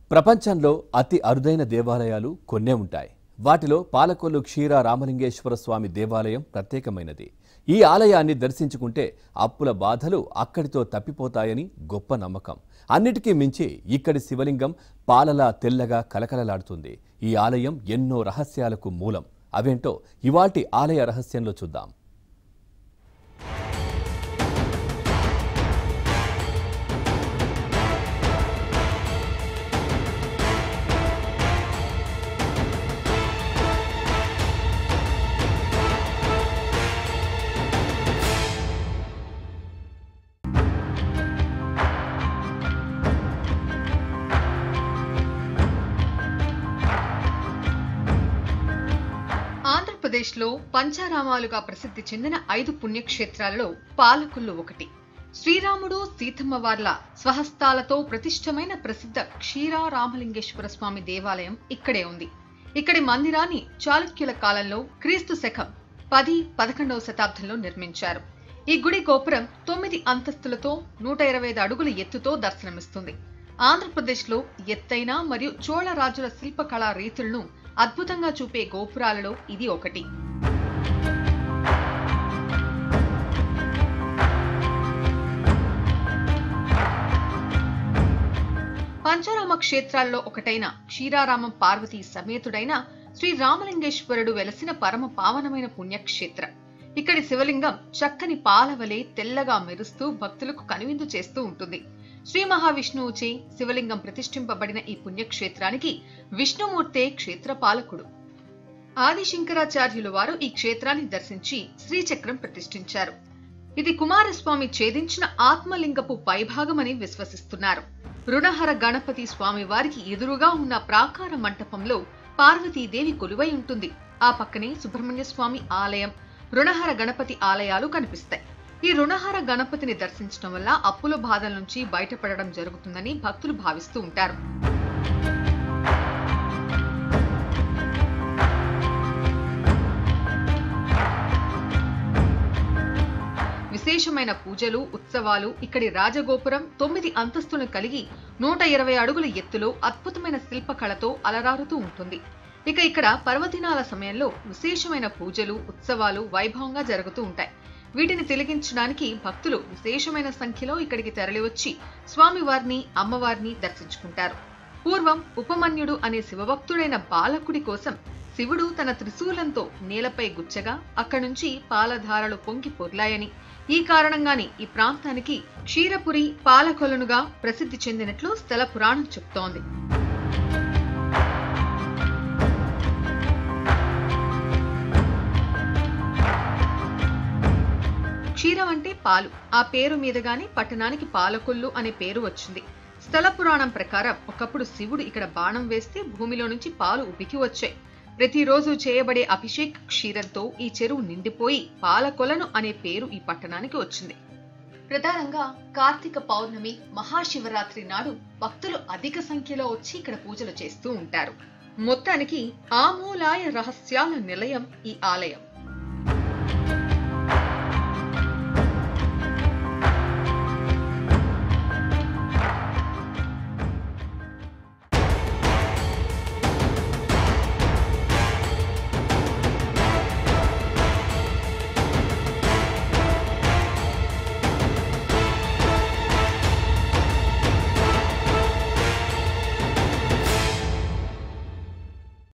ప్రపంచంలో అతి అరుదైన దేవాలయాలు కొన్నే ఉంటాయి వాటిలో పాలకొల్లు క్షీర రామలింగేశ్వర స్వామి దేవాలయం ప్రత్యేకమైనది ఈ ఆలయాన్ని దర్శించుకుంటే అప్పుల బాధలు అక్కడితో తప్పిపోతాయని గొప్ప నమ్మకం అన్నిటికీ మించి ఇక్కడి శివలింగం పాలలా తెల్లగా కలకలలాడుతుంది ఈ ఆలయం ఎన్నో రహస్యాలకు మూలం అవేంటో ఇవాటి ఆలయ రహస్యంలో చూద్దాం ఆంధ్రప్రదేశ్లో పంచారామాలుగా ప్రసిద్ధి చెందిన ఐదు పుణ్యక్షేత్రాలలో పాలకొల్లు ఒకటి శ్రీరాముడు సీతమ్మ వార్ల స్వహస్తాలతో ప్రతిష్టమైన ప్రసిద్ధ క్షీరా రామలింగేశ్వర స్వామి దేవాలయం ఇక్కడే ఉంది ఇక్కడి మందిరాన్ని చాళుక్యుల కాలంలో క్రీస్తు శకం పది పదకొండవ శతాబ్దంలో నిర్మించారు ఈ గుడి గోపురం తొమ్మిది అంతస్తులతో నూట ఇరవై ఐదు అడుగుల ఎత్తుతో దర్శనమిస్తుంది ఆంధ్రప్రదేశ్లో ఎత్తైన మరియు చోళ రాజుల శిల్పకళా రీతులను అద్భుతంగా చూపే గోపురాలలో ఇది ఒకటి పంచారామ క్షేత్రాల్లో ఒకటైన క్షీరారామం పార్వతీ సమేతుడైన శ్రీ రామలింగేశ్వరుడు వెలసిన పరమ పావనమైన పుణ్యక్షేత్రం ఇక్కడి శివలింగం చక్కని పాలవలే తెల్లగా మెరుస్తూ భక్తులకు కనువిందు చేస్తూ ఉంటుంది శ్రీ మహావిష్ణువుచే శివలింగం ప్రతిష్ఠింపబడిన ఈ పుణ్యక్షేత్రానికి విష్ణుమూర్తే క్షేత్రపాలకుడు ఆది శంకరాచార్యులు వారు ఈ క్షేత్రాన్ని దర్శించి శ్రీచక్రం ప్రతిష్ఠించారు ఇది కుమారస్వామి ఛేదించిన ఆత్మలింగపు పైభాగమని విశ్వసిస్తున్నారు రుణహర గణపతి స్వామి వారికి ఎదురుగా ఉన్న ప్రాకార మంటపంలో పార్వతీదేవి కొలువై ఉంటుంది ఆ పక్కనే సుబ్రహ్మణ్య స్వామి ఆలయం రుణహర గణపతి ఆలయాలు కనిపిస్తాయి ఈ రుణహర గణపతిని దర్శించడం వల్ల అప్పుల బాధల నుంచి బయటపడడం జరుగుతుందని భక్తులు భావిస్తూ ఉంటారు విశేషమైన పూజలు ఉత్సవాలు ఇక్కడి రాజగోపురం తొమ్మిది అంతస్తులను కలిగి నూట ఇరవై అడుగుల ఎత్తులో అద్భుతమైన శిల్పకళతో అలరారుతూ ఉంటుంది ఇక ఇక్కడ పర్వదినాల సమయంలో విశేషమైన పూజలు ఉత్సవాలు వైభవంగా జరుగుతూ ఉంటాయి వీటిని తిలకించడానికి భక్తులు విశేషమైన సంఖ్యలో ఇక్కడికి తరలివచ్చి స్వామివారిని అమ్మవారిని దర్శించుకుంటారు పూర్వం ఉపమన్యుడు అనే శివభక్తుడైన బాలకుడి కోసం శివుడు తన త్రిశూలంతో నేలపై గుచ్చగా అక్కడి నుంచి పాలధారలు పొంగి పొర్లాయని ఈ కారణంగానే ఈ ప్రాంతానికి క్షీరపురి పాలకొలనుగా ప్రసిద్ధి చెందినట్లు స్థల పురాణం చెప్తోంది క్షీరం అంటే పాలు ఆ పేరు మీదుగానే పట్టణానికి పాలకొల్లు అనే పేరు వచ్చింది స్థల పురాణం ప్రకారం ఒకప్పుడు శివుడు ఇక్కడ బాణం వేస్తే భూమిలో నుంచి పాలు ఉబికి వచ్చాయి ప్రతిరోజు చేయబడే అభిషేక్ క్షీరంతో ఈ చెరువు నిండిపోయి పాలకొలను అనే పేరు ఈ పట్టణానికి వచ్చింది ప్రధానంగా కార్తీక పౌర్ణమి మహాశివరాత్రి నాడు భక్తులు అధిక సంఖ్యలో వచ్చి ఇక్కడ పూజలు చేస్తూ ఉంటారు మొత్తానికి ఆమూలాయ రహస్యాల నిలయం ఈ ఆలయం